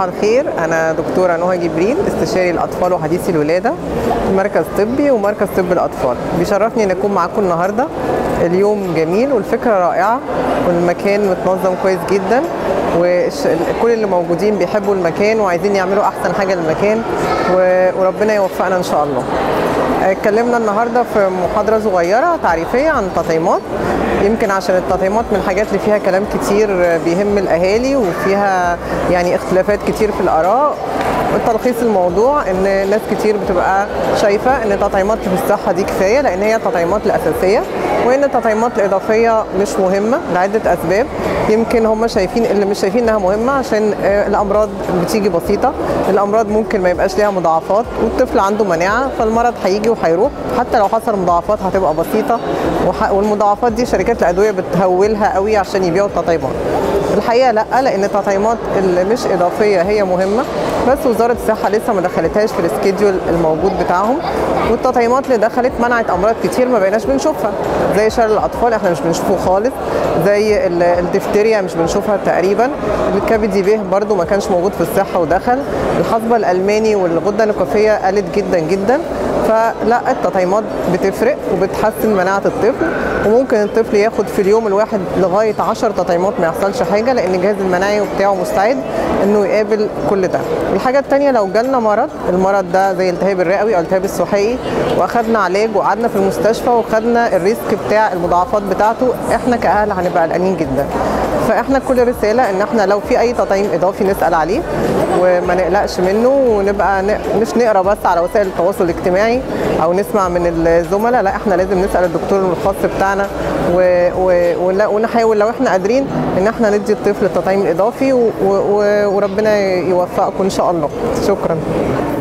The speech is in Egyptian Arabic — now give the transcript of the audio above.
صباح الخير انا دكتوره نهى جبريل استشاري الاطفال وحديثي الولاده في مركز طبي ومركز طب الاطفال بيشرفني ان اكون معاكم النهارده اليوم جميل والفكره رائعه والمكان متنظم كويس جدا وكل اللي موجودين بيحبوا المكان وعايزين يعملوا احسن حاجه للمكان و- وربنا يوفقنا ان شاء الله اتكلمنا النهارده في محاضره صغيره تعريفيه عن التطعيمات يمكن عشان التطعيمات من الحاجات اللي فيها كلام كتير بيهم الاهالي وفيها يعني اختلافات كتير في الاراء تلخيص الموضوع ان ناس كتير بتبقى شايفه ان التطعيمات في الصحه دي كفايه لان هي التطعيمات الاساسيه وان التطعيمات الاضافيه مش مهمه لعده اسباب يمكن هم شايفين اللي مش شايفين انها مهمه عشان آه، الامراض بتيجي بسيطه الامراض ممكن ما يبقاش ليها مضاعفات والطفل عنده مناعه فالمرض هيجي وهيروح حتى لو حصل مضاعفات هتبقى بسيطه وح- والمضاعفات دي شركات الادويه بتهولها قوي عشان يبيعوا التطعيمات الحقيقه لا لان التطعيمات اللي مش اضافيه هي مهمه بس وزاره الصحه لسه ما دخلتهاش في السكيدول الموجود بتاعهم والتطعيمات اللي دخلت منعت امراض كتير ما بقيناش بنشوفها زي شلل الاطفال احنا مش بنشوفه خالص زي ال- الدفتيريا مش بنشوفها تقريبا الكبدي به برضو ما كانش موجود في الصحه ودخل الحصبه الالماني والغده النقافيه قلت جدا جدا فلا التطعيمات بتفرق وبتحسن مناعه الطفل وممكن الطفل ياخد في اليوم الواحد لغايه 10 تطعيمات ما يحصلش حاجه لان الجهاز المناعي بتاعه مستعد انه يقابل كل ده. الحاجه الثانيه لو جالنا مرض المرض ده زي التهاب الرئوي او التهاب السحائي واخدنا علاج وقعدنا في المستشفى وخدنا الريسك بتاع المضاعفات بتاعته احنا كاهل هنبقى قلقانين جدا. فاحنا كل رساله ان احنا لو في اي تطعيم اضافي نسال عليه وما نقلقش منه ونبقى ن... مش نقرا بس على وسائل التواصل الاجتماعي او نسمع من الزملاء لا احنا لازم نسال الدكتور الخاص بتاعنا و... و... ون- ونحاول لو احنا قادرين ان احنا ندي الطفل التطعيم الاضافي و... و... وربنا يوفقكم ان شاء الله شكرا